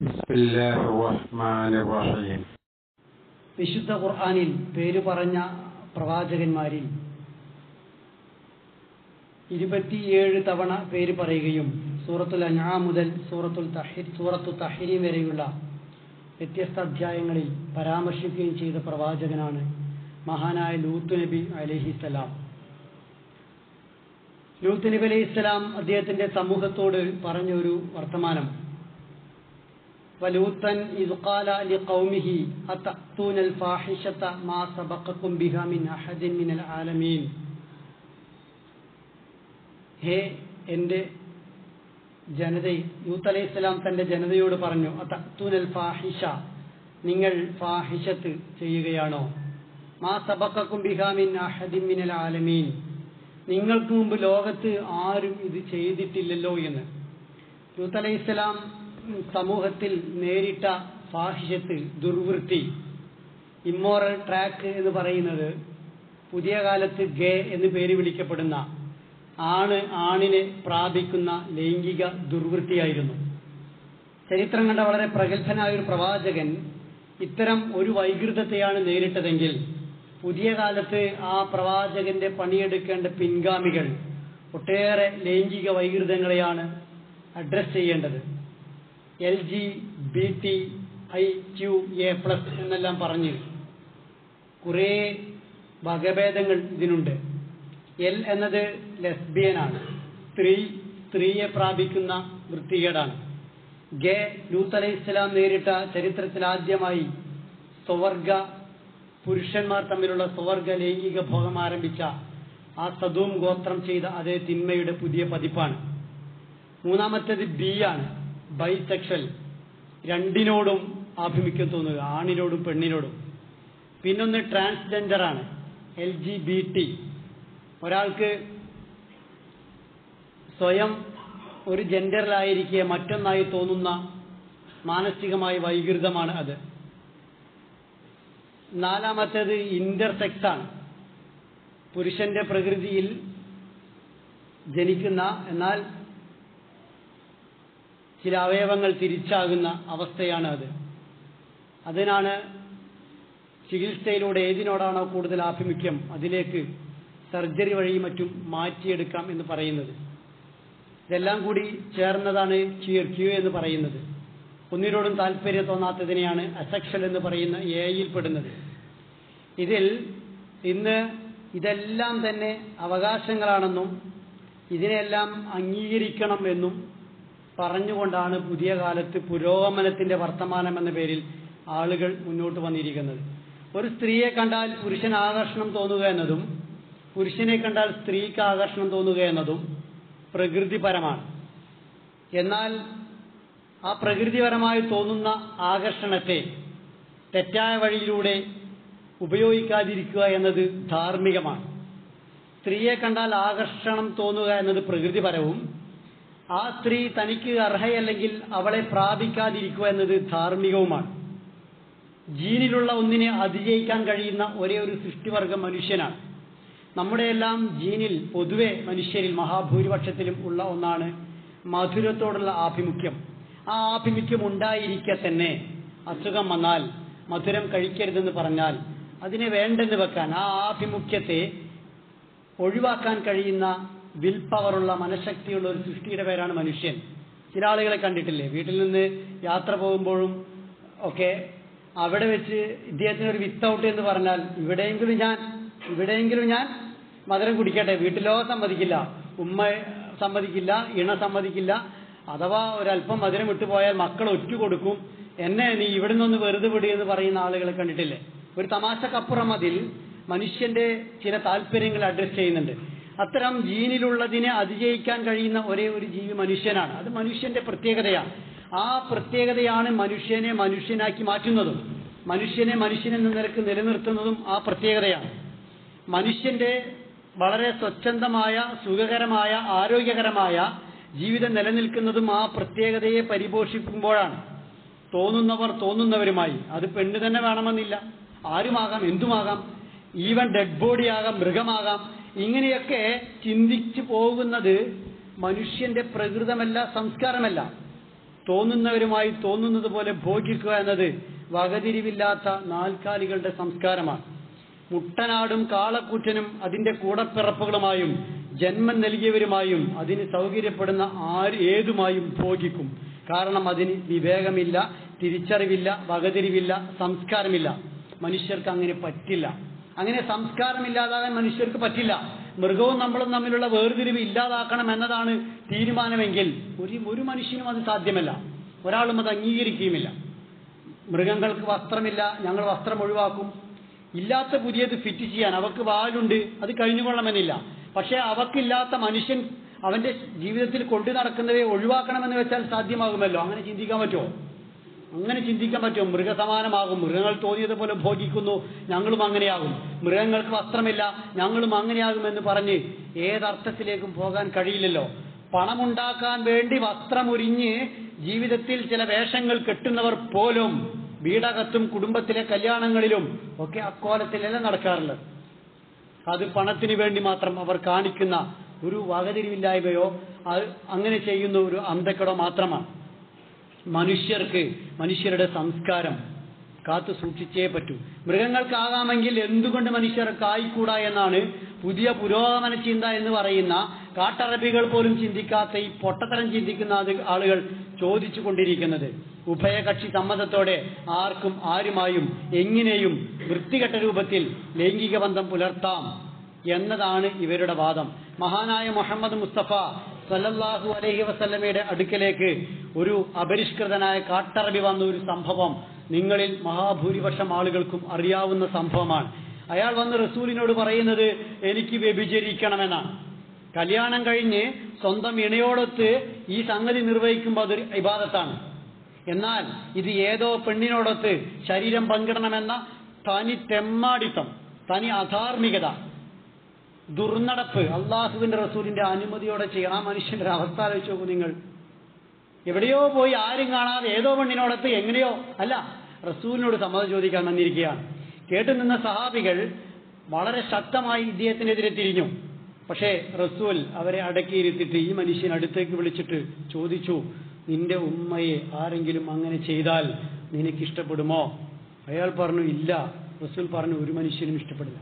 بسم الله الرحمن الرحيم വിശുദ്ധ ഖുർആനിൽ പേര് പറഞ്ഞ പ്രവാചകന്മാരിൽ ഇരുപത്തിയേഴ് തവണ പേര് പറയുകയും സൂറത്തുൽ അൻആ മുതൽ സൂറത്തുൽ തഹിർ സൂറത്തു തഹരീം വരെയുള്ള വ്യത്യസ്ത അധ്യായങ്ങളിൽ പരാമർശിക്കുകയും ചെയ്ത പ്രവാചകനാണ് മഹാനായ ലൂത്ത് നബി അലഹിസലാം ലൂത്ത് നബി അലൈഹി സ്വലാം അദ്ദേഹത്തിന്റെ സമൂഹത്തോട് പറഞ്ഞ ഒരു വർത്തമാനം ولوطا إذ قال لقومه أتأتون الفاحشة ما سبقكم بها من أحد من العالمين ഹേ എൻ്റെ ജനത യൂത്ത് അലൈഹി സ്വലാം തൻ്റെ ജനതയോട് പറഞ്ഞു അത്തൂനൽ ഫാഹിഷ നിങ്ങൾ ഫാഹിഷത്ത് ചെയ്യുകയാണോ മാ സബക്കും ബിഹാമിൻ അഹദിൻ മിനൽ ആലമീൻ നിങ്ങൾക്ക് മുമ്പ് ലോകത്ത് ആരും ഇത് ചെയ്തിട്ടില്ലല്ലോ എന്ന് യൂത്ത് അലൈഹി സ്വലാം സമൂഹത്തിൽ നേരിട്ട ഫാഹിഷത്ത് ദുർവൃത്തി ഇമ്മോറൽ ട്രാക്ക് എന്ന് പറയുന്നത് പുതിയ കാലത്ത് ഗേ എന്ന് പേര് വിളിക്കപ്പെടുന്ന ആണ് ആണിനെ പ്രാപിക്കുന്ന ലൈംഗിക ദുർവൃത്തിയായിരുന്നു ചരിത്രം കണ്ട വളരെ പ്രഗത്ഭനായ ഒരു പ്രവാചകൻ ഇത്തരം ഒരു വൈകൃതത്തെയാണ് നേരിട്ടതെങ്കിൽ പുതിയ കാലത്ത് ആ പ്രവാചകന്റെ പണിയെടുക്കേണ്ട പിൻഗാമികൾ ഒട്ടേറെ ലൈംഗിക വൈകൃതങ്ങളെയാണ് അഡ്രസ് ചെയ്യേണ്ടത് L G B T I Q A plus എന്നെല്ലാം പറഞ്ഞ് കുറേ വകഭേദങ്ങൾ ഇതിനുണ്ട് എൽ എന്നത് ലെസ്ബിയനാണ് സ്ത്രീ സ്ത്രീയെ പ്രാപിക്കുന്ന വൃത്തികേടാണ് ഗെ ലൂത്ത് അലൈഹി ഇസ്ലാം നേരിട്ട ചരിത്രത്തിൽ ആദ്യമായി സ്വവർഗ പുരുഷന്മാർ തമ്മിലുള്ള സ്വവർഗ ലൈംഗിക ഭോഗം ആരംഭിച്ച ആ സദൂം ഗോത്രം ചെയ്ത അതേ തിന്മയുടെ പുതിയ പതിപ്പാണ് മൂന്നാമത്തേത് ബി ആണ് ബൈസെക്ഷൽ രണ്ടിനോടും ആഭിമുഖ്യം തോന്നുക ആണിനോടും പെണ്ണിനോടും പിന്നൊന്ന് ട്രാൻസ്ജെൻഡർ ആണ് എൽ ജി ബി ടി ഒരാൾക്ക് സ്വയം ഒരു ജെൻഡറിലായിരിക്കെ മറ്റൊന്നായി തോന്നുന്ന മാനസികമായ വൈകൃതമാണ് അത് നാലാമത്തേത് ഇന്റർസെക്സ് ആണ് പുരുഷന്റെ പ്രകൃതിയിൽ ജനിക്കുന്ന എന്നാൽ ചില അവയവങ്ങൾ തിരിച്ചാകുന്ന അവസ്ഥയാണ് അത് അതിനാണ് ചികിത്സയിലൂടെ ഏതിനോടാണോ കൂടുതൽ ആഭിമുഖ്യം അതിലേക്ക് സർജറി വഴി മറ്റും മാറ്റിയെടുക്കാം എന്ന് പറയുന്നത് ഇതെല്ലാം കൂടി ചേർന്നതാണ് ക്യൂർ ക്യൂ എന്ന് പറയുന്നത് ഒന്നിനോടും താല്പര്യം തോന്നാത്തതിനെയാണ് അസെക്ഷൽ എന്ന് പറയുന്ന എയിൽ പെടുന്നത് ഇതിൽ ഇന്ന് ഇതെല്ലാം തന്നെ അവകാശങ്ങളാണെന്നും ഇതിനെല്ലാം അംഗീകരിക്കണം എന്നും പറഞ്ഞുകൊണ്ടാണ് പുതിയ കാലത്ത് പുരോഗമനത്തിന്റെ വർത്തമാനം എന്ന പേരിൽ ആളുകൾ മുന്നോട്ട് വന്നിരിക്കുന്നത് ഒരു സ്ത്രീയെ കണ്ടാൽ പുരുഷൻ ആകർഷണം തോന്നുക എന്നതും പുരുഷനെ കണ്ടാൽ സ്ത്രീക്ക് ആകർഷണം തോന്നുക എന്നതും പ്രകൃതിപരമാണ് എന്നാൽ ആ പ്രകൃതിപരമായി തോന്നുന്ന ആകർഷണത്തെ തെറ്റായ വഴിയിലൂടെ ഉപയോഗിക്കാതിരിക്കുക എന്നത് ധാർമ്മികമാണ് സ്ത്രീയെ കണ്ടാൽ ആകർഷണം തോന്നുക എന്നത് പ്രകൃതിപരവും ആ സ്ത്രീ തനിക്ക് അർഹയല്ലെങ്കിൽ അവളെ പ്രാപിക്കാതിരിക്കുക എന്നത് ധാർമ്മികവുമാണ് ജീനിലുള്ള ഒന്നിനെ അതിജയിക്കാൻ കഴിയുന്ന ഒരേ ഒരു സൃഷ്ടിവർഗം മനുഷ്യനാണ് നമ്മുടെയെല്ലാം ജീനിൽ പൊതുവെ മനുഷ്യരിൽ മഹാഭൂരിപക്ഷത്തിലും ഉള്ള ഒന്നാണ് മധുരത്തോടുള്ള ആഭിമുഖ്യം ആ ആഭിമുഖ്യം ഉണ്ടായിരിക്കെ തന്നെ അസുഖം വന്നാൽ മധുരം കഴിക്കരുതെന്ന് പറഞ്ഞാൽ അതിനെ വേണ്ടെന്ന് വെക്കാൻ ആ ആഭിമുഖ്യത്തെ ഒഴിവാക്കാൻ കഴിയുന്ന വിൽ പവറുള്ള മനഃശക്തിയുള്ള ഒരു സൃഷ്ടിയുടെ പേരാണ് മനുഷ്യൻ ചില ആളുകളെ കണ്ടിട്ടില്ലേ വീട്ടിൽ നിന്ന് യാത്ര പോകുമ്പോഴും ഒക്കെ അവിടെ വെച്ച് ഇദ്ദേഹത്തിന് ഒരു വിത്തൗട്ട് എന്ന് പറഞ്ഞാൽ ഇവിടെയെങ്കിലും ഞാൻ ഇവിടെയെങ്കിലും ഞാൻ മധുരം കുടിക്കട്ടെ വീട്ടിലോ സമ്മതിക്കില്ല ഉമ്മ സമ്മതിക്കില്ല ഇണ സമ്മതിക്കില്ല അഥവാ ഒരല്പം മധുരം വിട്ടുപോയാൽ മക്കൾ ഒറ്റ കൊടുക്കും എന്നെ നീ ഇവിടെ നിന്ന് വെറുതെ വിടുക എന്ന് പറയുന്ന ആളുകളെ കണ്ടിട്ടില്ലേ ഒരു തമാശക്കപ്പുറം അതിൽ മനുഷ്യന്റെ ചില താല്പര്യങ്ങൾ അഡ്രസ് ചെയ്യുന്നുണ്ട് അത്തരം ജീനിലുള്ളതിനെ അതിജയിക്കാൻ കഴിയുന്ന ഒരേ ഒരു ജീവി മനുഷ്യനാണ് അത് മനുഷ്യന്റെ പ്രത്യേകതയാണ് ആ പ്രത്യേകതയാണ് മനുഷ്യനെ മനുഷ്യനാക്കി മാറ്റുന്നതും മനുഷ്യനെ മനുഷ്യനെന്ന നിരക്ക് നിലനിർത്തുന്നതും ആ പ്രത്യേകതയാണ് മനുഷ്യന്റെ വളരെ സ്വച്ഛന്തമായ സുഖകരമായ ആരോഗ്യകരമായ ജീവിതം നിലനിൽക്കുന്നതും ആ പ്രത്യേകതയെ പരിപോഷിക്കുമ്പോഴാണ് തോന്നുന്നവർ തോന്നുന്നവരുമായി അത് പെണ്ണ് തന്നെ വേണമെന്നില്ല ആരുമാകാം എന്തുമാകാം ഈവൻ ഡെഡ് ബോഡി ആകാം മൃഗമാകാം ഇങ്ങനെയൊക്കെ ചിന്തിച്ചു പോകുന്നത് മനുഷ്യന്റെ പ്രകൃതമല്ല സംസ്കാരമല്ല തോന്നുന്നവരുമായി തോന്നുന്നത് പോലെ ഭോഗിക്കുക എന്നത് വകതിരിവില്ലാത്ത നാൽക്കാലികളുടെ സംസ്കാരമാണ് മുട്ടനാടും കാളക്കൂറ്റനും അതിന്റെ കൂടപ്പിറപ്പുകളുമായും ജന്മം നൽകിയവരുമായും അതിന് സൗകര്യപ്പെടുന്ന ആര് ഏതുമായും ഭോഗിക്കും കാരണം അതിന് വിവേകമില്ല തിരിച്ചറിവില്ല വകതിരിവില്ല സംസ്കാരമില്ല മനുഷ്യർക്ക് അങ്ങനെ പറ്റില്ല അങ്ങനെ സംസ്കാരമില്ലാതാകാൻ മനുഷ്യർക്ക് പറ്റില്ല മൃഗവും നമ്മളും തമ്മിലുള്ള വേർതിരിവ് ഇല്ലാതാക്കണം എന്നതാണ് തീരുമാനമെങ്കിൽ ഒരു ഒരു മനുഷ്യനും അത് സാധ്യമല്ല ഒരാളും അത് അംഗീകരിക്കുകയുമില്ല മൃഗങ്ങൾക്ക് വസ്ത്രമില്ല ഞങ്ങൾ വസ്ത്രം ഒഴിവാക്കും ഇല്ലാത്ത പുതിയത് ഫിറ്റ് ചെയ്യാൻ അവക്ക് വാലുണ്ട് അത് കഴിഞ്ഞുകൊള്ളണമെന്നില്ല പക്ഷേ അവക്കില്ലാത്ത മനുഷ്യൻ അവന്റെ ജീവിതത്തിൽ കൊണ്ടു നടക്കുന്നവയെ ഒഴിവാക്കണമെന്ന് വെച്ചാൽ സാധ്യമാകുമല്ലോ അങ്ങനെ ചിന്തിക്കാൻ പറ്റുമോ അങ്ങനെ ചിന്തിക്കാൻ പറ്റുമോ മൃഗസമാനമാകും മൃഗങ്ങൾ തോന്നിയതുപോലെ ഭോഗിക്കുന്നു ഞങ്ങളും അങ്ങനെയാകും മൃഗങ്ങൾക്ക് വസ്ത്രമില്ല ഞങ്ങളും അങ്ങനെയാകുമെന്ന് പറഞ്ഞ് ഏതർത്ഥത്തിലേക്കും പോകാൻ കഴിയില്ലല്ലോ പണമുണ്ടാക്കാൻ വേണ്ടി വസ്ത്രമുരിഞ്ഞ് ജീവിതത്തിൽ ചില വേഷങ്ങൾ കെട്ടുന്നവർ പോലും വീടകത്തും കുടുംബത്തിലെ കല്യാണങ്ങളിലും ഒക്കെ അക്കോലത്തിലല്ല നടക്കാറുള്ളത് അത് പണത്തിന് വേണ്ടി മാത്രം അവർ കാണിക്കുന്ന ഒരു വകതിരിവില്ലായ്മയോ അത് അങ്ങനെ ചെയ്യുന്ന ഒരു അന്ധക്കടോ മാത്രമാണ് മനുഷ്യർക്ക് മനുഷ്യരുടെ സംസ്കാരം കാത്തു സൂക്ഷിച്ചേ പറ്റൂ മൃഗങ്ങൾക്കാകാമെങ്കിൽ എന്തുകൊണ്ട് മനുഷ്യർക്ക് ആയിക്കൂടാ എന്നാണ് പുതിയ പുരോഗമന ചിന്ത എന്ന് പറയുന്ന കാട്ടറബികൾ പോലും ചിന്തിക്കാത്ത ഈ പൊട്ടത്തരം ചിന്തിക്കുന്ന അത് ആളുകൾ ചോദിച്ചു കൊണ്ടിരിക്കുന്നത് ഉഭയകക്ഷി സമ്മതത്തോടെ ആർക്കും ആരുമായും എങ്ങനെയും വൃത്തികെട്ട രൂപത്തിൽ ലൈംഗിക ബന്ധം പുലർത്താം എന്നതാണ് ഇവരുടെ വാദം മഹാനായ മുഹമ്മദ് മുസ്തഫ സല്ലല്ലാഹു അലൈഹി വസല്ലമയുടെ അടുക്കലേക്ക് ഒരു അപരിഷ്കൃതനായ കാട്ടറബി വന്ന ഒരു സംഭവം നിങ്ങളിൽ മഹാഭൂരിപക്ഷം ആളുകൾക്കും അറിയാവുന്ന സംഭവമാണ് അയാൾ വന്ന് റസൂലിനോട് പറയുന്നത് എനിക്ക് വ്യഭിചരിക്കണമെന്നാണ് കല്യാണം കഴിഞ്ഞ് സ്വന്തം ഇണയോടൊത്ത് ഈ സംഗതി നിർവഹിക്കുമ്പോൾ അതൊരു ഇബാദത്താണ് എന്നാൽ ഇത് ഏതോ പെണ്ണിനോടൊത്ത് ശരീരം പങ്കിടണമെന്ന തനി തെമ്മാടിത്തം തനി അധാർമികത ദുർനടപ്പ് അള്ളാഹുവിന്റെ റസൂലിന്റെ അനുമതിയോടെ ചെയ്യണം ആ മനുഷ്യന്റെ ഒരു അവസ്ഥ ആലോചിച്ച് നോക്കൂ നിങ്ങൾ എവിടെയോ പോയി ആരും കാണാതെ ഏതോ പെണ്ണിനോടത്ത് എങ്ങനെയോ അല്ല റസൂലിനോട് സമ്മതം ചോദിക്കാൻ വന്നിരിക്കുകയാണ് കേട്ടു നിന്ന സഹാബികൾ വളരെ ശക്തമായി ഇദ്ദേഹത്തിനെതിരെ തിരിഞ്ഞു പക്ഷേ റസൂൽ അവരെ അടക്കിയിരുത്തിട്ട് ഈ മനുഷ്യൻ അടുത്തേക്ക് വിളിച്ചിട്ട് ചോദിച്ചു നിന്റെ ഉമ്മയെ ആരെങ്കിലും അങ്ങനെ ചെയ്താൽ നിനക്ക് ഇഷ്ടപ്പെടുമോ അയാൾ പറഞ്ഞു ഇല്ല റസൂൽ പറഞ്ഞു ഒരു മനുഷ്യനും ഇഷ്ടപ്പെടില്ല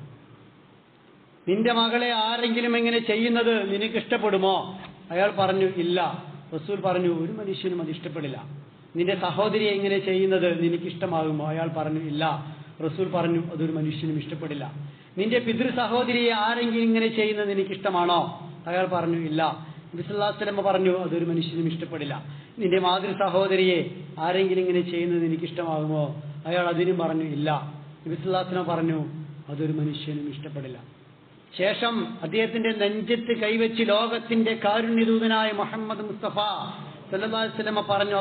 നിന്റെ മകളെ ആരെങ്കിലും എങ്ങനെ ചെയ്യുന്നത് നിനക്ക് ഇഷ്ടപ്പെടുമോ അയാൾ പറഞ്ഞു ഇല്ല റസൂൽ പറഞ്ഞു ഒരു മനുഷ്യനും അത് ഇഷ്ടപ്പെടില്ല നിന്റെ സഹോദരിയെ എങ്ങനെ ചെയ്യുന്നത് നിനക്ക് ഇഷ്ടമാകുമോ അയാൾ പറഞ്ഞു ഇല്ല റസൂൽ പറഞ്ഞു അതൊരു മനുഷ്യനും ഇഷ്ടപ്പെടില്ല നിന്റെ പിതൃ സഹോദരിയെ ആരെങ്കിലും ഇങ്ങനെ ചെയ്യുന്നത് നിനക്ക് ഇഷ്ടമാണോ അയാൾ പറഞ്ഞു ഇല്ല നബിസ്വല്ലാസ്ലമ പറഞ്ഞു അതൊരു മനുഷ്യനും ഇഷ്ടപ്പെടില്ല നിന്റെ മാതൃ സഹോദരിയെ ആരെങ്കിലും ഇങ്ങനെ ചെയ്യുന്നത് നിനക്ക് ഇഷ്ടമാകുമോ അയാൾ അതിനും പറഞ്ഞു ഇല്ല നബിസ്വല്ലാസ്ലമ പറഞ്ഞു അതൊരു മനുഷ്യനും ഇഷ്ടപ്പെടില്ല ശേഷം അദ്ദേഹത്തിന്റെ നെഞ്ചത്ത് കൈവച്ച് ലോകത്തിന്റെ കാരുണ്യദൂതനായ മുഹമ്മദ് മുസ്തഫ സല്ലല്ലാഹുവല്ലമ പറഞ്ഞു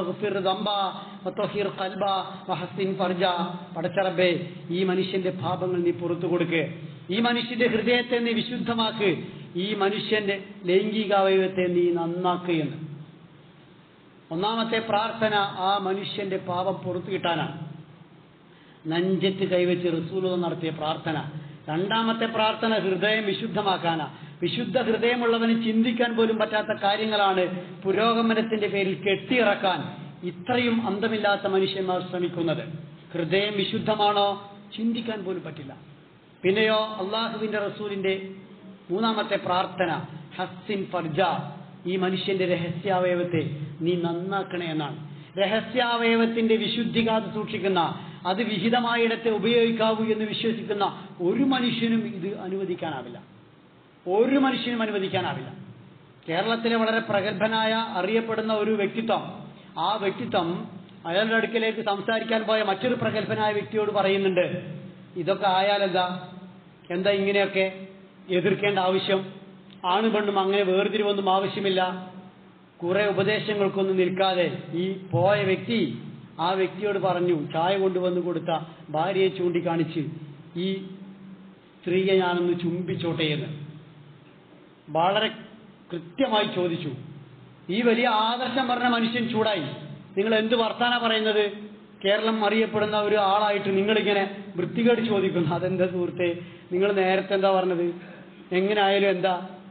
അള്ളാഹു പടച്ചറബേ ഈ മനുഷ്യന്റെ പാപങ്ങൾ നീ പുറത്തു കൊടുക്ക് ഈ മനുഷ്യന്റെ ഹൃദയത്തെ നീ വിശുദ്ധമാക്ക് ഈ മനുഷ്യന്റെ ലൈംഗികാവയവത്തെ നീ നന്നാക്കുകയെന്ന് ഒന്നാമത്തെ പ്രാർത്ഥന ആ മനുഷ്യന്റെ പാപം പുറത്തു കിട്ടാനാണ് നഞ്ചത്ത് കൈവച്ച് റസൂലത നടത്തിയ പ്രാർത്ഥന രണ്ടാമത്തെ പ്രാർത്ഥന ഹൃദയം വിശുദ്ധമാക്കാനാ വിശുദ്ധ ഹൃദയമുള്ളവന് ചിന്തിക്കാൻ പോലും പറ്റാത്ത കാര്യങ്ങളാണ് പുരോഗമനത്തിന്റെ പേരിൽ കെട്ടിയിറക്കാൻ ഇത്രയും അന്തമില്ലാത്ത മനുഷ്യന്മാർ ശ്രമിക്കുന്നത് ഹൃദയം വിശുദ്ധമാണോ ചിന്തിക്കാൻ പോലും പറ്റില്ല പിന്നെയോ അള്ളാഹുവിന്റെ റസൂലിന്റെ മൂന്നാമത്തെ പ്രാർത്ഥന ഹസ്സിൻ ഫർജ ഈ മനുഷ്യന്റെ രഹസ്യാവയവത്തെ നീ നന്നാക്കണേ എന്നാണ് രഹസ്യാവയവത്തിന്റെ വിശുദ്ധി കാത്തു സൂക്ഷിക്കുന്ന അത് വിഹിതമായിടത്തെ ഉപയോഗിക്കാവൂ എന്ന് വിശ്വസിക്കുന്ന ഒരു മനുഷ്യനും ഇത് അനുവദിക്കാനാവില്ല ഒരു മനുഷ്യനും അനുവദിക്കാനാവില്ല കേരളത്തിലെ വളരെ പ്രഗത്ഭനായ അറിയപ്പെടുന്ന ഒരു വ്യക്തിത്വം ആ വ്യക്തിത്വം അയാളുടെ അടുക്കലേക്ക് സംസാരിക്കാൻ പോയ മറ്റൊരു പ്രഗത്ഭനായ വ്യക്തിയോട് പറയുന്നുണ്ട് ഇതൊക്കെ ആയാലെന്താ എന്താ ഇങ്ങനെയൊക്കെ എതിർക്കേണ്ട ആവശ്യം ആണ് പെണ്ണും അങ്ങനെ വേർതിരിവൊന്നും ആവശ്യമില്ല കുറെ ഉപദേശങ്ങൾക്കൊന്നും നിൽക്കാതെ ഈ പോയ വ്യക്തി ആ വ്യക്തിയോട് പറഞ്ഞു ചായ കൊണ്ടുവന്ന് കൊടുത്ത ഭാര്യയെ ചൂണ്ടിക്കാണിച്ച് ഈ സ്ത്രീയെ ഞാനൊന്ന് ചുംബിച്ചോട്ടെ എന്ന് വളരെ കൃത്യമായി ചോദിച്ചു ഈ വലിയ ആദർശം പറഞ്ഞ മനുഷ്യൻ ചൂടായി നിങ്ങൾ എന്ത് വർത്താന പറയുന്നത് കേരളം അറിയപ്പെടുന്ന ഒരു ആളായിട്ട് നിങ്ങളിങ്ങനെ വൃത്തികേട് ചോദിക്കുന്നു അതെന്താ സുഹൃത്തെ നിങ്ങൾ നേരത്തെ എന്താ പറഞ്ഞത് എങ്ങനെ ആയാലും എന്താ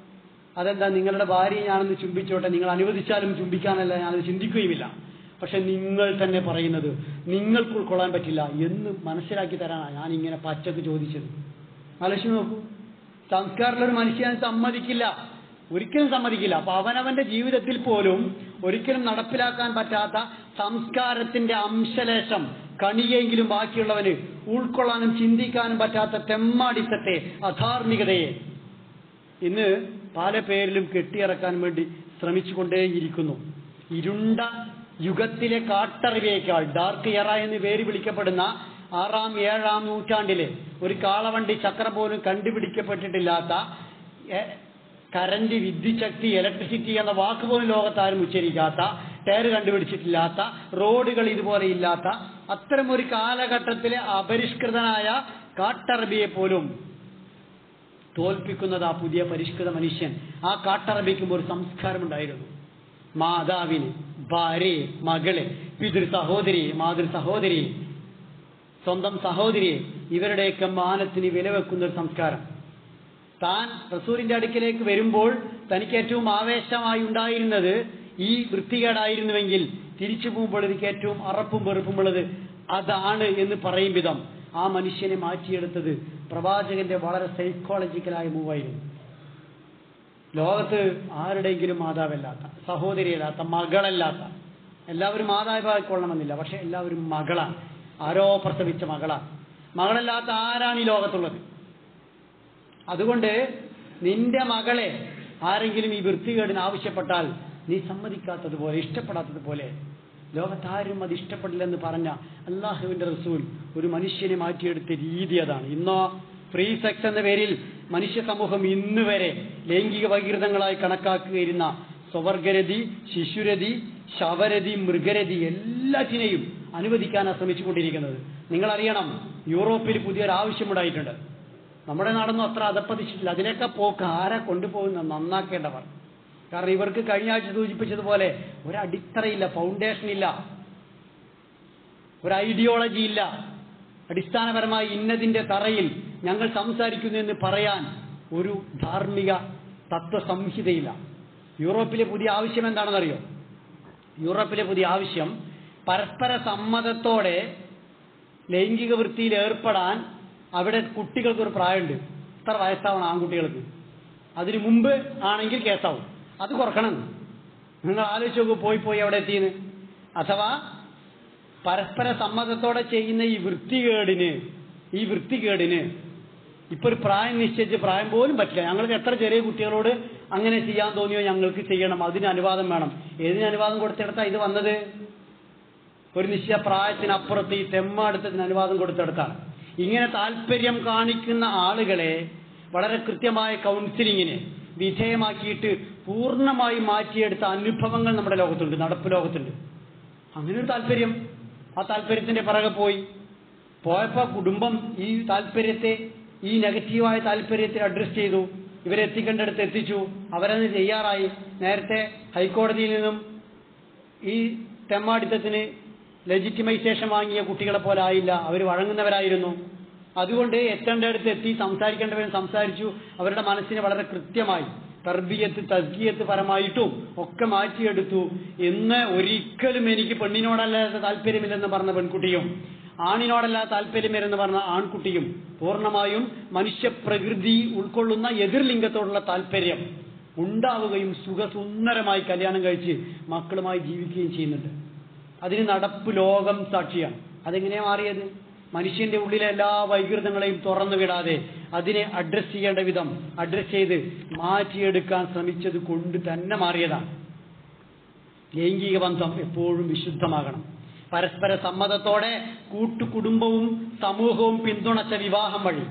അതെന്താ നിങ്ങളുടെ ഭാര്യയെ ഞാനൊന്ന് ചുംബിച്ചോട്ടെ നിങ്ങൾ അനുവദിച്ചാലും ചുംബിക്കാനല്ല ഞാനത് ചിന്തിക്കുകയുമില്ല പക്ഷെ നിങ്ങൾ തന്നെ പറയുന്നത് നിങ്ങൾക്ക് ഉൾക്കൊള്ളാൻ പറ്റില്ല എന്ന് മനസ്സിലാക്കി തരാനാണ് ഞാൻ ഇങ്ങനെ പച്ചക്ക് ചോദിച്ചത് ആലോചിച്ച് നോക്കൂ സംസ്കാരമുള്ള ഒരു മനുഷ്യൻ സമ്മതിക്കില്ല ഒരിക്കലും സമ്മതിക്കില്ല അപ്പൊ അവനവന്റെ ജീവിതത്തിൽ പോലും ഒരിക്കലും നടപ്പിലാക്കാൻ പറ്റാത്ത സംസ്കാരത്തിന്റെ അംശലേശം കണിയെങ്കിലും ബാക്കിയുള്ളവന് ഉൾക്കൊള്ളാനും ചിന്തിക്കാനും പറ്റാത്ത തെമ്മാടിത്തത്തെ അധാർമികതയെ ഇന്ന് പല പേരിലും കെട്ടിയിറക്കാൻ വേണ്ടി ശ്രമിച്ചുകൊണ്ടേയിരിക്കുന്നു ഇരുണ്ട യുഗത്തിലെ കാട്ടറിവേക്കാൾ ഡാർക്ക് എറ എന്ന് പേര് വിളിക്കപ്പെടുന്ന ആറാം ഏഴാം നൂറ്റാണ്ടിലെ ഒരു കാളവണ്ടി ചക്രം പോലും കണ്ടുപിടിക്കപ്പെട്ടിട്ടില്ലാത്ത എ, കറന്റ് വിദ്യുച്ഛക്തി ഇലക്ട്രിസിറ്റി എന്ന വാക്ക് പോലും ലോകത്താരും ഉച്ചരിക്കാത്ത ടയർ കണ്ടുപിടിച്ചിട്ടില്ലാത്ത റോഡുകൾ ഇതുപോലെ ഇല്ലാത്ത അത്തരമൊരു കാലഘട്ടത്തിലെ അപരിഷ്കൃതനായ കാട്ടറബിയെ പോലും തോൽപ്പിക്കുന്നത് ആ പുതിയ പരിഷ്കൃത മനുഷ്യൻ ആ കാട്ടറബിക്കും ഒരു സംസ്കാരമുണ്ടായിരുന്നു മാതാവിന് ഭാര്യയെ മകളെ പിതൃ സഹോദരിയെ മാതൃ സഹോദരിയെ സ്വന്തം സഹോദരിയെ ഇവരുടെയൊക്കെ മാനത്തിന് വിലവെക്കുന്ന ഒരു സംസ്കാരം താൻ റസൂലിന്റെ അടുക്കിലേക്ക് വരുമ്പോൾ തനിക്ക് ഏറ്റവും ആവേശമായി ഉണ്ടായിരുന്നത് ഈ വൃത്തികേടായിരുന്നുവെങ്കിൽ തിരിച്ചു പോകുമ്പോൾ എനിക്ക് ഏറ്റവും അറപ്പും വെറുപ്പുമുള്ളത് അതാണ് എന്ന് പറയും വിധം ആ മനുഷ്യനെ മാറ്റിയെടുത്തത് പ്രവാചകന്റെ വളരെ സൈക്കോളജിക്കലായ മൂവായിരുന്നു ലോകത്ത് ആരുടെയെങ്കിലും മാതാവല്ലാത്ത സഹോദരിയല്ലാത്ത മകളല്ലാത്ത എല്ലാവരും മാതാപിതാക്കൊള്ളണമെന്നില്ല പക്ഷെ എല്ലാവരും മകളാണ് ആരോ പ്രസവിച്ച മകളാണ് മകളല്ലാത്ത ആരാണ് ഈ ലോകത്തുള്ളത് അതുകൊണ്ട് നിന്റെ മകളെ ആരെങ്കിലും ഈ വൃത്തികേടിന് ആവശ്യപ്പെട്ടാൽ നീ സമ്മതിക്കാത്തതുപോലെ ഇഷ്ടപ്പെടാത്തതുപോലെ ലോകത്താരും അത് ഇഷ്ടപ്പെടില്ലെന്ന് പറഞ്ഞ അള്ളാഹുവിന്റെ റസൂൽ ഒരു മനുഷ്യനെ മാറ്റിയെടുത്ത രീതി അതാണ് ഇന്നോ ഫ്രീ സെക്സ് എന്ന പേരിൽ മനുഷ്യ സമൂഹം ഇന്ന് വരെ ലൈംഗിക വൈകൃതങ്ങളായി കണക്കാക്കിയിരുന്ന സ്വവർഗരതി ശിശുരതി ശവരതി മൃഗരതി എല്ലാറ്റിനെയും അനുവദിക്കാനാണ് ശ്രമിച്ചുകൊണ്ടിരിക്കുന്നത് നിങ്ങൾ അറിയണം യൂറോപ്പിൽ പുതിയൊരു ആവശ്യമുണ്ടായിട്ടുണ്ട് നമ്മുടെ നാടൊന്നും അത്ര അതപ്പതിച്ചിട്ടില്ല അതിലേക്ക് പോക്ക് ആരെ കൊണ്ടുപോകുന്ന നന്നാക്കേണ്ടവർ കാരണം ഇവർക്ക് കഴിഞ്ഞ ആഴ്ച സൂചിപ്പിച്ചതുപോലെ ഒരു അടിത്തറയില്ല ഫൗണ്ടേഷൻ ഇല്ല ഒരു ഐഡിയോളജി ഇല്ല അടിസ്ഥാനപരമായി ഇന്നതിന്റെ തറയിൽ ഞങ്ങൾ സംസാരിക്കുന്നു എന്ന് പറയാൻ ഒരു ധാർമ്മിക തത്വസംഹിതയില്ല യൂറോപ്പിലെ പുതിയ ആവശ്യം എന്താണെന്നറിയോ യൂറോപ്പിലെ പുതിയ ആവശ്യം പരസ്പര സമ്മതത്തോടെ ലൈംഗിക വൃത്തിയിൽ ഏർപ്പെടാൻ അവിടെ കുട്ടികൾക്ക് ഒരു പ്രായമുണ്ട് ഇത്ര വയസ്സാവണം ആൺകുട്ടികൾക്ക് അതിനു മുമ്പ് ആണെങ്കിൽ കേസാവും അത് കുറക്കണം നിങ്ങൾ ആലോചിച്ച് നോക്കൂ പോയി പോയി അവിടെ എത്തിയെന്ന് അഥവാ പരസ്പര സമ്മതത്തോടെ ചെയ്യുന്ന ഈ വൃത്തികേടിന് ഈ വൃത്തികേടിന് ഇപ്പൊ ഒരു പ്രായം നിശ്ചയിച്ച് പ്രായം പോലും പറ്റില്ല ഞങ്ങൾക്ക് എത്ര ചെറിയ കുട്ടികളോട് അങ്ങനെ ചെയ്യാൻ തോന്നിയോ ഞങ്ങൾക്ക് ചെയ്യണം അതിന് അനുവാദം വേണം ഏതിന് അനുവാദം കൊടുത്തെടുത്താ ഇത് വന്നത് ഒരു നിശ്ചയ പ്രായത്തിനപ്പുറത്ത് ഈ തെമ്മാടുത്തതിന് അനുവാദം കൊടുത്തെടുത്താണ് ഇങ്ങനെ താല്പര്യം കാണിക്കുന്ന ആളുകളെ വളരെ കൃത്യമായ കൗൺസിലിങ്ങിന് വിധേയമാക്കിയിട്ട് പൂർണ്ണമായി മാറ്റിയെടുത്ത അനുഭവങ്ങൾ നമ്മുടെ ലോകത്തുണ്ട് നടപ്പ് ലോകത്തുണ്ട് അങ്ങനെ ഒരു താല്പര്യം ആ താല്പര്യത്തിന്റെ പിറകെ പോയി പോയപ്പോ കുടുംബം ഈ താല്പര്യത്തെ ഈ നെഗറ്റീവായ താല്പര്യത്തെ അഡ്രസ് ചെയ്തു ഇവരെ എത്തിക്കേണ്ടടുത്ത് എത്തിച്ചു അവരത് ചെയ്യാറായി നേരത്തെ ഹൈക്കോടതിയിൽ നിന്നും ഈ തെമ്മാടിത്തത്തിന് ലെജിറ്റിമൈസേഷൻ വാങ്ങിയ കുട്ടികളെ പോലെ ആയില്ല അവർ വഴങ്ങുന്നവരായിരുന്നു അതുകൊണ്ട് എത്തേണ്ടടുത്ത് എത്തി സംസാരിക്കേണ്ടവരും സംസാരിച്ചു അവരുടെ മനസ്സിനെ വളരെ കൃത്യമായി തർബിയത്ത് തസ്കിയത്ത് പരമായിട്ടും ഒക്കെ മാറ്റിയെടുത്തു എന്ന് ഒരിക്കലും എനിക്ക് പെണ്ണിനോടല്ലാത്ത താല്പര്യമില്ലെന്ന് പറഞ്ഞ പെൺകുട്ടിയും ആണിനോടല്ലാത്ത താല്പര്യമില്ലെന്ന് പറഞ്ഞ ആൺകുട്ടിയും പൂർണ്ണമായും മനുഷ്യപ്രകൃതി ഉൾക്കൊള്ളുന്ന എതിർലിംഗത്തോടുള്ള താല്പര്യം ഉണ്ടാവുകയും സുഖസുന്ദരമായി കല്യാണം കഴിച്ച് മക്കളുമായി ജീവിക്കുകയും ചെയ്യുന്നുണ്ട് അതിന് നടപ്പ് ലോകം സാക്ഷിയാണ് അതെങ്ങനെയാ മാറിയത് മനുഷ്യന്റെ ഉള്ളിലെ എല്ലാ വൈകൃതങ്ങളെയും തുറന്നു വിടാതെ അതിനെ അഡ്രസ് ചെയ്യേണ്ട വിധം അഡ്രസ് ചെയ്ത് മാറ്റിയെടുക്കാൻ ശ്രമിച്ചത് കൊണ്ട് തന്നെ മാറിയതാണ് ലൈംഗിക ബന്ധം എപ്പോഴും വിശുദ്ധമാകണം പരസ്പര സമ്മതത്തോടെ കൂട്ടുകുടുംബവും സമൂഹവും പിന്തുണച്ച വിവാഹം വഴി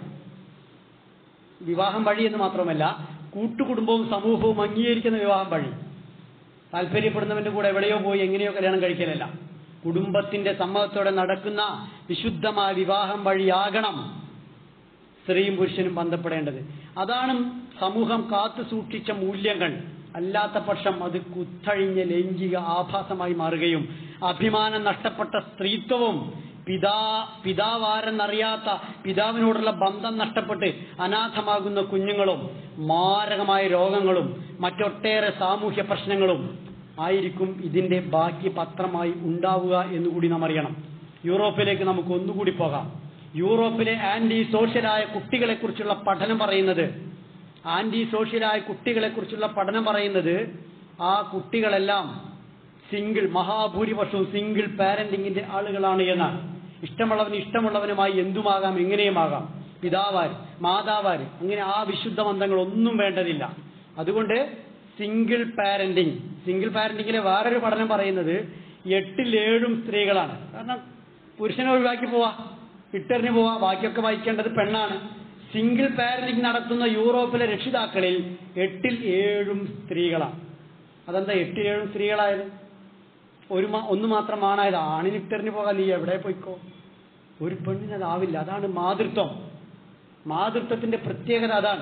വിവാഹം വഴി എന്ന് മാത്രമല്ല കൂട്ടുകുടുംബവും സമൂഹവും അംഗീകരിക്കുന്ന വിവാഹം വഴി താല്പര്യപ്പെടുന്നവന്റെ കൂടെ എവിടെയോ പോയി എങ്ങനെയോ കല്യാണം കഴിക്കലല്ല കുടുംബത്തിന്റെ സമ്മതത്തോടെ നടക്കുന്ന വിശുദ്ധമായ വിവാഹം വഴിയാകണം സ്ത്രീയും പുരുഷനും ബന്ധപ്പെടേണ്ടത് അതാണ് സമൂഹം കാത്തു സൂക്ഷിച്ച മൂല്യങ്ങൾ അല്ലാത്ത പക്ഷം അത് കുത്തഴിഞ്ഞ ലൈംഗിക ആഭാസമായി മാറുകയും അഭിമാനം നഷ്ടപ്പെട്ട സ്ത്രീത്വവും പിതാ പിതാവാരെന്നറിയാത്ത പിതാവിനോടുള്ള ബന്ധം നഷ്ടപ്പെട്ട് അനാഥമാകുന്ന കുഞ്ഞുങ്ങളും മാരകമായ രോഗങ്ങളും മറ്റൊട്ടേറെ സാമൂഹ്യ പ്രശ്നങ്ങളും ആയിരിക്കും ഇതിന്റെ ബാക്കി പത്രമായി ഉണ്ടാവുക എന്നുകൂടി നാം അറിയണം യൂറോപ്പിലേക്ക് നമുക്ക് ഒന്നുകൂടി പോകാം യൂറോപ്പിലെ ആന്റി സോഷ്യലായ കുട്ടികളെ കുറിച്ചുള്ള പഠനം പറയുന്നത് ആന്റി സോഷ്യലായ കുട്ടികളെ കുറിച്ചുള്ള പഠനം പറയുന്നത് ആ കുട്ടികളെല്ലാം സിംഗിൾ മഹാഭൂരിപക്ഷവും സിംഗിൾ പാരന്റിങ്ങിന്റെ ആളുകളാണ് എന്നാണ് ഇഷ്ടമുള്ളവന് ഇഷ്ടമുള്ളവനുമായി എന്തുമാകാം എങ്ങനെയുമാകാം പിതാവാര് മാതാവാര് അങ്ങനെ ആ വിശുദ്ധ ബന്ധങ്ങൾ ഒന്നും വേണ്ടതില്ല അതുകൊണ്ട് സിംഗിൾ പാരന്റിങ് സിംഗിൾ പാരന്റിങ്ങിലെ വേറൊരു പഠനം പറയുന്നത് എട്ടിലേഴും സ്ത്രീകളാണ് കാരണം പുരുഷനെ ഒഴിവാക്കി പോവാ ഇട്ടെറിഞ്ഞു പോവാ ബാക്കിയൊക്കെ വഹിക്കേണ്ടത് പെണ്ണാണ് സിംഗിൾ പാരന്റിങ് നടത്തുന്ന യൂറോപ്പിലെ രക്ഷിതാക്കളിൽ എട്ടിൽ ഏഴും സ്ത്രീകളാണ് അതെന്താ എട്ടിൽ ഏഴും സ്ത്രീകളായത് ഒരു മാ- ഒന്ന് മാത്രം ആണായത് ആണിന് ഇട്ടെറിഞ്ഞു പോകാൻ നീ എവിടെ പോയിക്കോ ഒരു പെണ്ണിന് അതാവില്ല അതാണ് മാതൃത്വം മാതൃത്വത്തിന്റെ പ്രത്യേകത അതാണ്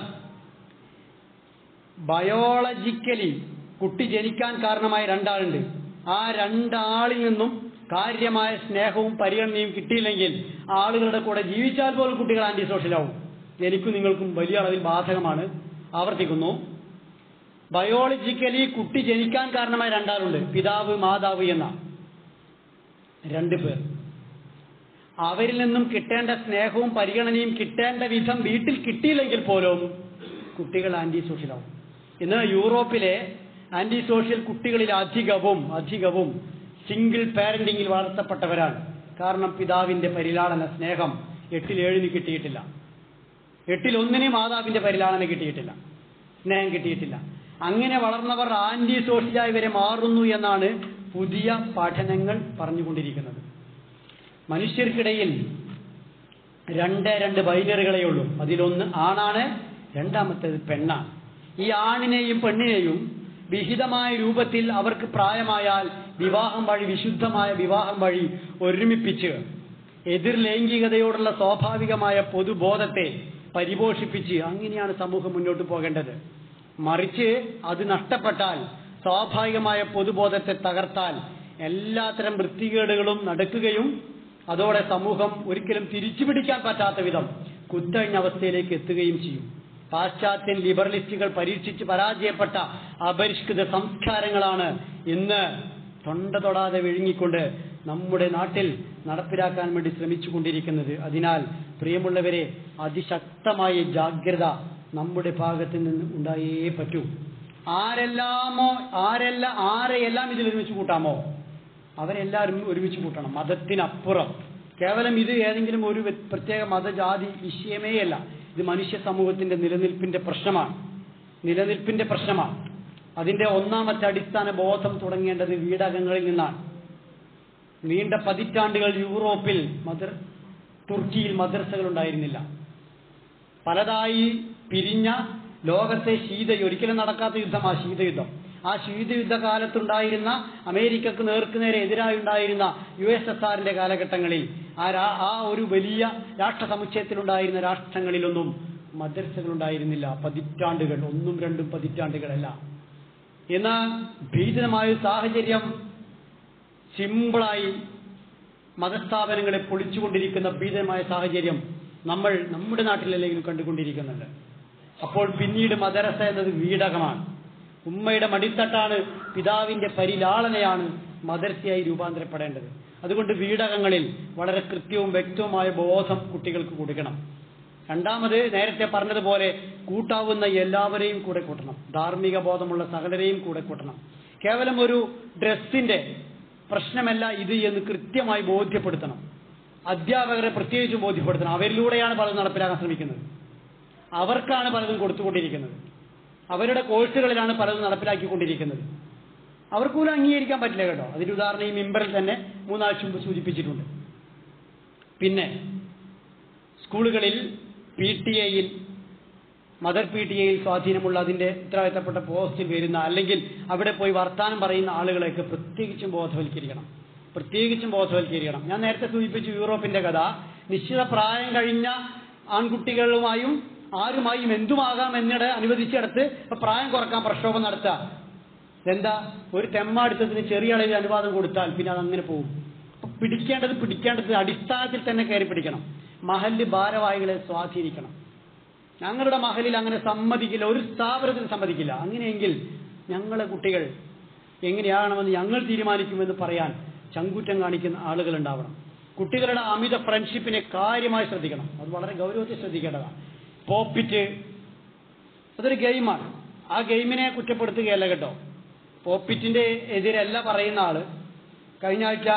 ബയോളജിക്കലി കുട്ടി ജനിക്കാൻ കാരണമായ രണ്ടാളുണ്ട് ആ രണ്ടാളിൽ നിന്നും കാര്യമായ സ്നേഹവും പരിഗണനയും കിട്ടിയില്ലെങ്കിൽ ആളുകളുടെ കൂടെ ജീവിച്ചാൽ പോലും കുട്ടികൾ ആന്റി സോഷ്യലാവും എനിക്കും നിങ്ങൾക്കും വലിയ അളവിൽ ബാധകമാണ് ആവർത്തിക്കുന്നു ബയോളജിക്കലി കുട്ടി ജനിക്കാൻ കാരണമായ രണ്ടാളുണ്ട് പിതാവ് മാതാവ് എന്ന രണ്ട് പേർ അവരിൽ നിന്നും കിട്ടേണ്ട സ്നേഹവും പരിഗണനയും കിട്ടേണ്ട വിധം വീട്ടിൽ കിട്ടിയില്ലെങ്കിൽ പോലും കുട്ടികൾ ആന്റി സോഷ്യലാവും ഇന്ന് യൂറോപ്പിലെ ആന്റി സോഷ്യൽ കുട്ടികളിൽ അധികവും അധികവും സിംഗിൾ പാരന്റിങ്ങിൽ വളർത്തപ്പെട്ടവരാണ് കാരണം പിതാവിന്റെ പരിലാളന സ്നേഹം എട്ടിൽ ഏഴിന് കിട്ടിയിട്ടില്ല എട്ടിൽ ഒന്നിന് മാതാവിന്റെ പരിലാളന കിട്ടിയിട്ടില്ല സ്നേഹം കിട്ടിയിട്ടില്ല അങ്ങനെ വളർന്നവർ ആന്റി സോഷ്യലായി വരെ മാറുന്നു എന്നാണ് പുതിയ പഠനങ്ങൾ പറഞ്ഞുകൊണ്ടിരിക്കുന്നത് മനുഷ്യർക്കിടയിൽ രണ്ട് രണ്ട് ബൈനറികളേ ഉള്ളൂ അതിലൊന്ന് ആണാണ് രണ്ടാമത്തേത് പെണ്ണാണ് ഈ ആണിനെയും പെണ്ണിനെയും വിഹിതമായ രൂപത്തിൽ അവർക്ക് പ്രായമായാൽ വിവാഹം വഴി വിശുദ്ധമായ വിവാഹം വഴി ഒരുമിപ്പിച്ച് എതിർ ലൈംഗികതയോടുള്ള സ്വാഭാവികമായ പൊതുബോധത്തെ പരിപോഷിപ്പിച്ച് അങ്ങനെയാണ് സമൂഹം മുന്നോട്ട് പോകേണ്ടത് മറിച്ച് അത് നഷ്ടപ്പെട്ടാൽ സ്വാഭാവികമായ പൊതുബോധത്തെ തകർത്താൽ എല്ലാത്തരം വൃത്തികേടുകളും നടക്കുകയും അതോടെ സമൂഹം ഒരിക്കലും തിരിച്ചുപിടിക്കാൻ പറ്റാത്ത വിധം കുത്തഴിഞ്ഞ അവസ്ഥയിലേക്ക് എത്തുകയും ചെയ്യും പാശ്ചാത്യൻ ലിബറലിസ്റ്റുകൾ പരീക്ഷിച്ച് പരാജയപ്പെട്ട അപരിഷ്കൃത സംസ്കാരങ്ങളാണ് ഇന്ന് തൊണ്ട തൊടാതെ വിഴുങ്ങിക്കൊണ്ട് നമ്മുടെ നാട്ടിൽ നടപ്പിലാക്കാൻ വേണ്ടി ശ്രമിച്ചുകൊണ്ടിരിക്കുന്നത് അതിനാൽ പ്രിയമുള്ളവരെ അതിശക്തമായ ജാഗ്രത നമ്മുടെ ഭാഗത്ത് നിന്ന് ഉണ്ടായേ പറ്റൂ ആരെല്ലാമോ ആരെല്ലാം ആരെയെല്ലാം ഇതിൽ ഒരുമിച്ച് കൂട്ടാമോ അവരെല്ലാവരും ഒരുമിച്ച് കൂട്ടണം മതത്തിനപ്പുറം കേവലം ഇത് ഏതെങ്കിലും ഒരു വ്യ- പ്രത്യേക മതജാതി വിഷയമേയല്ല ഇത് മനുഷ്യ സമൂഹത്തിന്റെ നിലനിൽപ്പിന്റെ പ്രശ്നമാണ് നിലനിൽപ്പിന്റെ പ്രശ്നമാണ് അതിന്റെ ഒന്നാമത്തെ അടിസ്ഥാന ബോധം തുടങ്ങേണ്ടത് വീടകങ്ങളിൽ നിന്നാണ് നീണ്ട പതിറ്റാണ്ടുകൾ യൂറോപ്പിൽ മദർ തുർക്കിയിൽ മദ്രസകൾ ഉണ്ടായിരുന്നില്ല പലതായി പിരിഞ്ഞ ലോകത്തെ ശീത ഒരിക്കലും നടക്കാത്ത യുദ്ധം ആ ശീതയുദ്ധം ആ ശീതയുദ്ധ കാലത്തുണ്ടായിരുന്ന അമേരിക്കക്ക് നേർക്കുനേരെ എതിരായുണ്ടായിരുന്ന യു എസ് എസ് ആറിന്റെ കാലഘട്ടങ്ങളിൽ ആ രാ- ആ ഒരു വലിയ രാഷ്ട്ര സമുച്ചയത്തിലുണ്ടായിരുന്ന രാഷ്ട്രങ്ങളിലൊന്നും മദ്രസകൾ ഉണ്ടായിരുന്നില്ല പതിറ്റാണ്ടുകൾ ഒന്നും രണ്ടും പതിറ്റാണ്ടുകളല്ല എന്നാൽ ഭീതിതമായ ഒരു സാഹചര്യം സിമ്പിളായി മതസ്ഥാപനങ്ങളെ പൊളിച്ചുകൊണ്ടിരിക്കുന്ന ഭീതമായ സാഹചര്യം നമ്മൾ നമ്മുടെ നാട്ടിലല്ലെങ്കിലും കണ്ടുകൊണ്ടിരിക്കുന്നുണ്ട് അപ്പോൾ പിന്നീട് മദരസ എന്നത് വീടകമാണ് ഉമ്മയുടെ മടിത്തട്ടാണ് പിതാവിന്റെ പരിലാളനയാണ് മദർസയായി രൂപാന്തരപ്പെടേണ്ടത് അതുകൊണ്ട് വീടകങ്ങളിൽ വളരെ കൃത്യവും വ്യക്തവുമായ ബോധം കുട്ടികൾക്ക് കൊടുക്കണം രണ്ടാമത് നേരത്തെ പറഞ്ഞതുപോലെ കൂട്ടാവുന്ന എല്ലാവരെയും കൂടെ കൂട്ടണം ധാർമ്മിക ബോധമുള്ള സകലരെയും കൂടെ കൂട്ടണം കേവലം ഒരു ഡ്രസ്സിന്റെ പ്രശ്നമല്ല ഇത് എന്ന് കൃത്യമായി ബോധ്യപ്പെടുത്തണം അധ്യാപകരെ പ്രത്യേകിച്ചും ബോധ്യപ്പെടുത്തണം അവരിലൂടെയാണ് പലതും നടപ്പിലാക്കാൻ ശ്രമിക്കുന്നത് അവർക്കാണ് പലതും കൊടുത്തുകൊണ്ടിരിക്കുന്നത് അവരുടെ കോഴ്സുകളിലാണ് പലതും നടപ്പിലാക്കിക്കൊണ്ടിരിക്കുന്നത് അവർക്ക് പോലും അംഗീകരിക്കാൻ പറ്റില്ല കേട്ടോ അതിന്റെ ഉദാഹരണം ഈ മിമ്പറിൽ തന്നെ മൂന്നാഴ്ച മുമ്പ് സൂചിപ്പിച്ചിട്ടുണ്ട് പിന്നെ സ്കൂളുകളിൽ പി ടി എയിൽ മദർ പി ടി എയിൽ സ്വാധീനമുള്ള അതിന്റെ ഉത്തരവാദിത്തപ്പെട്ട പോസ്റ്റിൽ വരുന്ന അല്ലെങ്കിൽ അവിടെ പോയി വർത്താനം പറയുന്ന ആളുകളെയൊക്കെ പ്രത്യേകിച്ചും ബോധവൽക്കരിക്കണം പ്രത്യേകിച്ചും ബോധവൽക്കരിക്കണം ഞാൻ നേരത്തെ സൂചിപ്പിച്ചു യൂറോപ്പിന്റെ കഥ നിശ്ചിത പ്രായം കഴിഞ്ഞ ആൺകുട്ടികളുമായും ആരുമായും എന്തുമാകാം എന്നിടെ അനുവദിച്ചിടത്ത് ഇപ്പൊ പ്രായം കുറക്കാൻ പ്രക്ഷോഭം നടത്തുക എന്താ ഒരു തെമ്മാടുത്തത്തിന് ചെറിയ അളവിൽ അനുവാദം കൊടുത്താൽ പിന്നെ അത് അങ്ങനെ പോകും അപ്പൊ പിടിക്കേണ്ടത് പിടിക്കേണ്ടത് അടിസ്ഥാനത്തിൽ തന്നെ കയറി പിടിക്കണം മഹല്ല് ഭാരവാഹികളെ സ്വാധീനിക്കണം ഞങ്ങളുടെ മഹലിൽ അങ്ങനെ സമ്മതിക്കില്ല ഒരു സ്ഥാപനത്തിന് സമ്മതിക്കില്ല അങ്ങനെയെങ്കിൽ ഞങ്ങളെ കുട്ടികൾ എങ്ങനെയാണെന്ന് ഞങ്ങൾ തീരുമാനിക്കുമെന്ന് പറയാൻ ചങ്കൂറ്റം കാണിക്കുന്ന ആളുകൾ ഉണ്ടാവണം കുട്ടികളുടെ അമിത ഫ്രണ്ട്ഷിപ്പിനെ കാര്യമായി ശ്രദ്ധിക്കണം അത് വളരെ ഗൗരവത്തിൽ ശ്രദ്ധിക്കേണ്ടതാണ് പോപ്പിറ്റ് അതൊരു ഗെയിമാണ് ആ ഗെയിമിനെ കുറ്റപ്പെടുത്തുകയല്ല കേട്ടോ പോപ്പിറ്റിന്റെ എതിരല്ല പറയുന്ന ആള് കഴിഞ്ഞ ആഴ്ച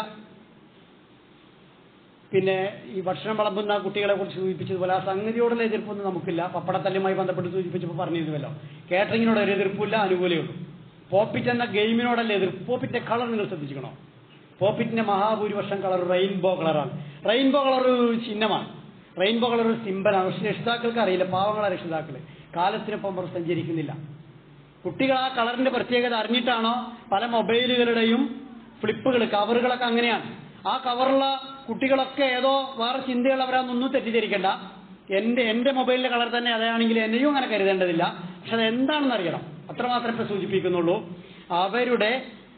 പിന്നെ ഈ ഭക്ഷണം വിളമ്പുന്ന കുട്ടികളെ കുറിച്ച് സൂചിപ്പിച്ചതുപോലെ ആ സംഗതിയോടുള്ള എതിർപ്പൊന്നും നമുക്കില്ല പപ്പടത്തല്ലുമായി ബന്ധപ്പെട്ട് സൂചിപ്പിച്ചപ്പോൾ പറഞ്ഞിരുന്നല്ലോ കാറ്ററിങ്ങിനോട് ഒരു എതിർപ്പില്ല അനുകൂലമുള്ളൂ പോപ്പിറ്റ് എന്ന ഗെയിമിനോടല്ല എതിർപ്പ് പോപ്പിറ്റിന്റെ കളർ നിങ്ങൾ ശ്രദ്ധിക്കണം പോപ്പിറ്റിന്റെ മഹാഭൂരിപക്ഷം കളർ റെയിൻബോ കളറാണ് റെയിൻബോ കളർ ഒരു ചിഹ്നമാണ് റെയിൻബോ കളർ ഒരു സിമ്പലാണ് പക്ഷെ രക്ഷിതാക്കൾക്ക് അറിയില്ല പാവങ്ങളെ രക്ഷിതാക്കള് കാലത്തിനൊപ്പം അവർ സഞ്ചരിക്കുന്നില്ല കുട്ടികൾ ആ കളറിന്റെ പ്രത്യേകത അറിഞ്ഞിട്ടാണോ പല മൊബൈലുകളുടെയും ഫ്ലിപ്പുകൾ കവറുകളൊക്കെ അങ്ങനെയാണ് ആ കവറുള്ള കുട്ടികളൊക്കെ ഏതോ വേറെ ചിന്തയുള്ളവരാന്നൊന്നും തെറ്റിദ്ധരിക്കണ്ട എന്റെ എന്റെ മൊബൈലിന്റെ കളർ തന്നെ അതാണെങ്കിൽ എന്നെയും അങ്ങനെ കരുതേണ്ടതില്ല പക്ഷെ അത് എന്താണെന്ന് അറിയണം അത്രമാത്രം ഇപ്പൊ സൂചിപ്പിക്കുന്നുള്ളൂ അവരുടെ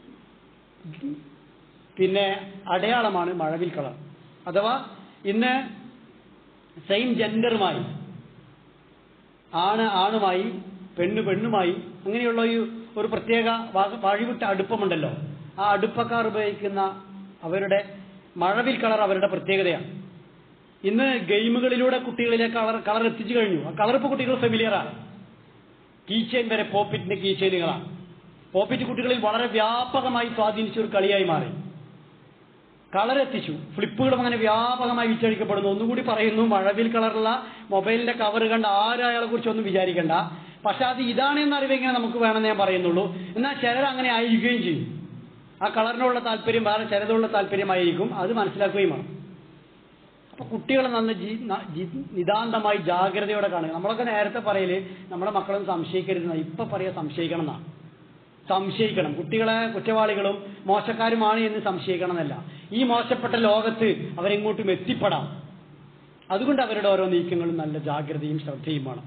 പിന്നെ അടയാളമാണ് മഴവിൽ കളർ അഥവാ ഇന്ന് സെയിം ജെൻഡറുമായി ആണ് ആണുമായി പെണ്ണ് പെണ്ണുമായി അങ്ങനെയുള്ള ഒരു ഒരു പ്രത്യേക വാ- വഴിവിട്ട അടുപ്പമുണ്ടല്ലോ ആ അടുപ്പക്കാർ ഉപയോഗിക്കുന്ന അവരുടെ മഴവിൽ കളർ അവരുടെ പ്രത്യേകതയാണ് ഇന്ന് ഗെയിമുകളിലൂടെ കുട്ടികളിലെ കളർ കളർ എത്തിച്ചു കഴിഞ്ഞു ആ കളർ ഇപ്പോൾ കുട്ടികൾ ഫെമിലിയറാണ് കീച്ചെയിൻ വരെ പോപ്പിറ്റിന്റെ കീച്ചെയിനുകളാണ് പോപ്പിറ്റ് കുട്ടികളിൽ വളരെ വ്യാപകമായി സ്വാധീനിച്ച ഒരു കളിയായി മാറി കളർ എത്തിച്ചു ഫ്ലിപ്പുകളും അങ്ങനെ വ്യാപകമായി വിറ്റഴിക്കപ്പെടുന്നു ഒന്നുകൂടി പറയുന്നു മഴവിൽ കളറുള്ള മൊബൈലിന്റെ കവർ കണ്ട് ആരും അയാളെ കുറിച്ചൊന്നും വിചാരിക്കണ്ട പക്ഷെ അത് ഇതാണെന്ന് അറിവെങ്ങനെ നമുക്ക് വേണമെന്ന് ഞാൻ പറയുന്നുള്ളൂ എന്നാൽ ചിലർ അങ്ങനെ ആയിരിക്കുകയും ചെയ്യും ആ കളറിനുള്ള താല്പര്യം വേറെ ചിലതുള്ള താല്പര്യമായിരിക്കും അത് മനസ്സിലാക്കുകയും വേണം അപ്പൊ കുട്ടികളെ നന്ന് ജി- ന- ജി- നിതാന്തമായി ജാഗ്രതയോടെ കാണുക നമ്മളൊക്കെ നേരത്തെ പറയല് നമ്മുടെ മക്കളൊന്നും സംശയിക്കരുതെന്ന ഇപ്പൊ പറയാ സംശയിക്കണം എന്നാണ് സംശയിക്കണം കുട്ടികളെ കുറ്റവാളികളും മോശക്കാരുമാണ് എന്ന് സംശയിക്കണം എന്നല്ല ഈ മോശപ്പെട്ട ലോകത്ത് അവരെങ്ങോട്ടും എത്തിപ്പെടാം അതുകൊണ്ട് അവരുടെ ഓരോ നീക്കങ്ങളും നല്ല ജാഗ്രതയും ശ്രദ്ധയും വേണം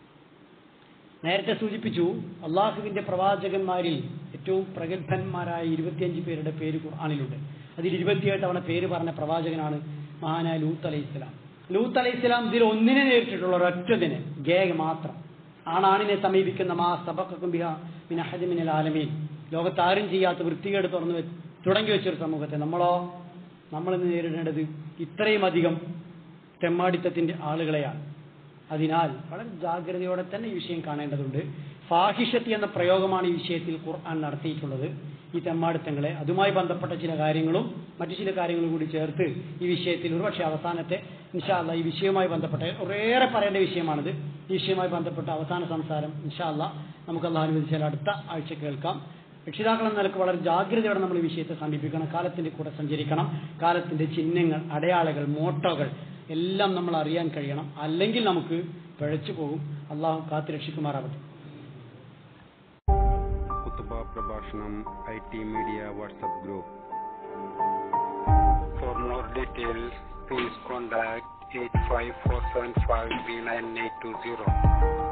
നേരത്തെ സൂചിപ്പിച്ചു അള്ളാഹുവിന്റെ പ്രവാചകന്മാരിൽ ഏറ്റവും പ്രഗത്ഭന്മാരായ ഇരുപത്തിയഞ്ച് പേരുടെ പേര് ഖുർആാനിലുണ്ട് അതിൽ ഇരുപത്തിയേഴ് തവണ പേര് പറഞ്ഞ പ്രവാചകനാണ് മഹാനായ ലൂത്ത് അലൈഹി ഇസ്ലാം ലൂത്ത് അലൈഹി ഇസ്ലാം ഇതിൽ ഒന്നിനെ നേരിട്ടിട്ടുള്ള ഒരൊറ്റതിന് ഗേ മാത്രം ആണാണിനെ സമീപിക്കുന്ന മാ സബക്കും ബിഹ മിൻ അഹദി മിനൽ ആലമീൻ ലോകത്ത് ആരും ചെയ്യാത്ത വൃത്തികേട് തുറന്നു വെ- തുടങ്ങി വെച്ചൊരു സമൂഹത്തെ നമ്മളോ നമ്മളിന്ന് നേരിടേണ്ടത് ഇത്രയും അധികം തെമ്മാടിത്തത്തിന്റെ ആളുകളെയാണ് അതിനാൽ വളരെ ജാഗ്രതയോടെ തന്നെ ഈ വിഷയം കാണേണ്ടതുണ്ട് ഫാഹിഷത്തി എന്ന പ്രയോഗമാണ് ഈ വിഷയത്തിൽ ഖുർആൻ നടത്തിയിട്ടുള്ളത് ഈ തെമ്മാടിത്തങ്ങളെ അതുമായി ബന്ധപ്പെട്ട ചില കാര്യങ്ങളും മറ്റു ചില കാര്യങ്ങളും കൂടി ചേർത്ത് ഈ വിഷയത്തിൽ ഒരുപക്ഷെ അവസാനത്തെ ഇൻഷാല്ല ഈ വിഷയവുമായി ബന്ധപ്പെട്ട ഒരേറെ പറയേണ്ട വിഷയമാണിത് ഈ വിഷയവുമായി ബന്ധപ്പെട്ട അവസാന സംസാരം ഇൻഷാല്ല നമുക്ക് അള്ളാഹ് അനുവദിച്ചാൽ അടുത്ത ആഴ്ച കേൾക്കാം രക്ഷിതാക്കൾ എന്ന നിലക്ക് വളരെ ജാഗ്രതയോടെ നമ്മൾ ഈ വിഷയത്തെ സമീപിക്കണം കാലത്തിന്റെ കൂടെ സഞ്ചരിക്കണം കാലത്തിന്റെ ചിഹ്നങ്ങൾ അടയാളകൾ മോട്ടോകൾ എല്ലാം നമ്മൾ അറിയാൻ കഴിയണം അല്ലെങ്കിൽ നമുക്ക് പിഴച്ചു പോകും അള്ളാഹു കാത്തു രക്ഷിക്കുമാറാവട്ടെ കുത്തുബ പ്രഭാഷണം I T media WhatsApp group For more details, please contact 854753980.